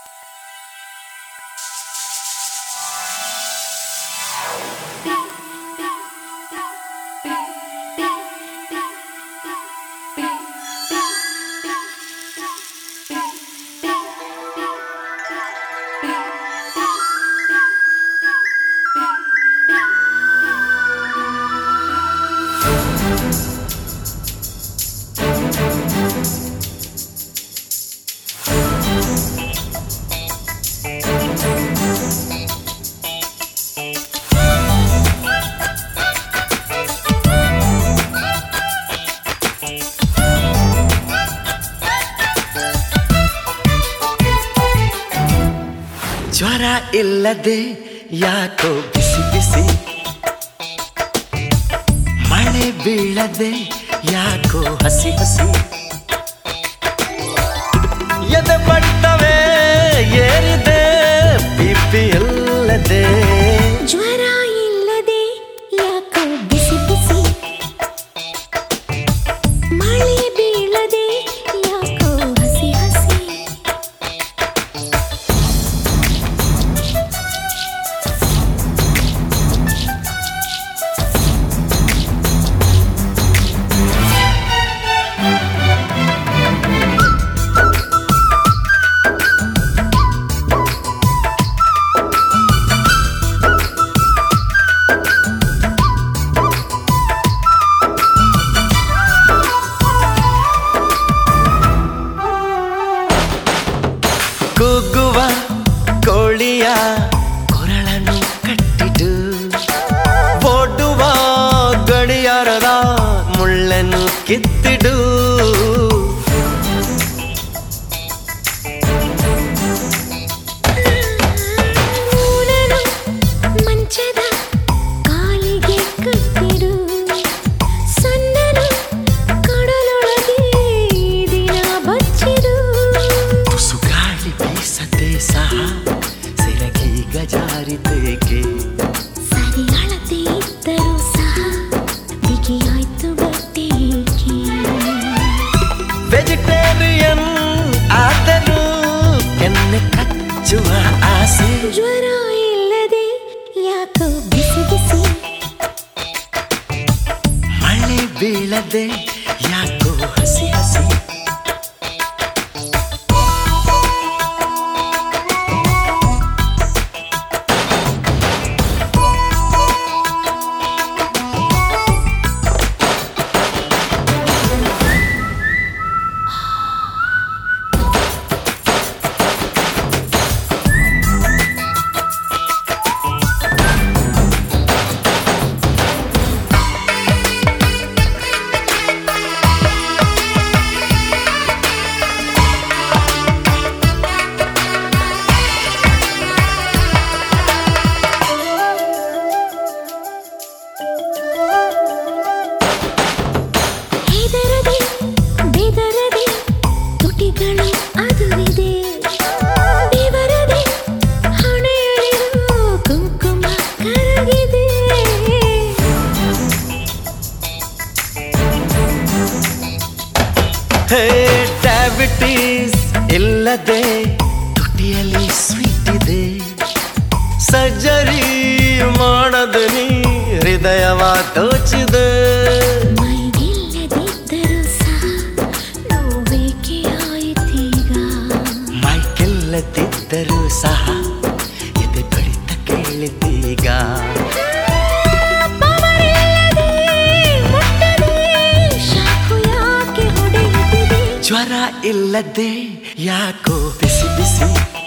ಜ್ವರ ಇಲ್ಲದೆ ಯಾಕೋ ಬಿಸಿ ಬಿಸಿ ಮಳೆ ಬೀಳದೆ ಯಾಕೋ ಹಸಿ ಹಸಿ ಎದೆ ಮಟ್ಟವೇ ಏರಿದೆ ಬಿಪಿ ಇಲ್ಲದೆ ಜ್ವರ ಇಲ್ಲದೆ ಯಾಕೋ ಬಿಸಿ ಬಿಸಿ ಮಳೆ ಬೀಳದೆ ಯಾಕೋ ಹಸಿ ಹಸಿ ಕೂಗುವ ಕೋಳಿಯ ಕೊರಳನ್ನು ಕಟ್ಟಿಡು ಓಡುವ ಗಡಿಯಾರದ ಮುಳ್ಳನ್ನು ಕಿತ್ತಿಡು ಮೂಡಲು ಮಂಚದ ಕಾಲಿಗೆ ಕಟ್ಟಿಡು ಸಣ್ಣನು ಕಡಲೊಳಗೆ ದಿನ ಬಚ್ಚಿಡು ತುಸು ಗಾಳಿ ಬೀಸದೆ ಸಹ ಸಿರಗೀಗ ಜಾರಿತೇಕೆ ಸರಿ ಅಳತೆ ಇದ್ದರೂ ಸಹ ಬಿಗಿಯಾಯ್ತು ಬಟ್ಟೆ ಏಕೆ ವೆಜಿಟೇರಿಯನ್ ಆದರೂ ಕೆನ್ನೆ ಕಚ್ಚುವ ಆಸೆ ಜ್ವರ ಇಲ್ಲದೆ ಯಾಕೋ ಬಿಸಿ ಬಿಸಿ ಮಳೆ ಬೀಳದೆ ಯಾಕೋ ಹಸಿ ಹಸಿ ಹೆದರದೆ ಬೆದರದೆ ತುಟಿಗಳು ಅದುರಿದೆ ಬೆವರದೆ ಹಣೆಯಲ್ಲಿರೋ ಕುಂಕುಮ ಕರಗಿದೆ ಹೇ ಡಯಾಬಿಟೀಸ್ ಇಲ್ಲದೆ ತುಟಿಯಲ್ಲಿ ಸ್ವೀಟ್ ಇದೆ ಸರ್ಜರಿ ಮಾಡದೆ ನೀ ಹೃದಯವ ದೋಚಿದೆ ಮೈಗಿಲ್ಲದಿದ್ದರೂ ಸಹ ನೋವೇಕೆ ಆಯಿತೀಗ ಮೈಕೆಲ್ಲದಿದ್ದರೂ ಸಹ ಎದೆ ಬಡಿತ ಕೇಳಿದ್ದೀಗ ಪವರಿಲ್ಲದೆ ಮುಟ್ಟದೆ ಶಾಕು ಯಾಕೆ ಹೊಡೆಯುತ್ತಿದೆ ಜ್ವರ ಇಲ್ಲದೆ ಯಾಕೋ ಬಿಸಿ ಬಿಸಿ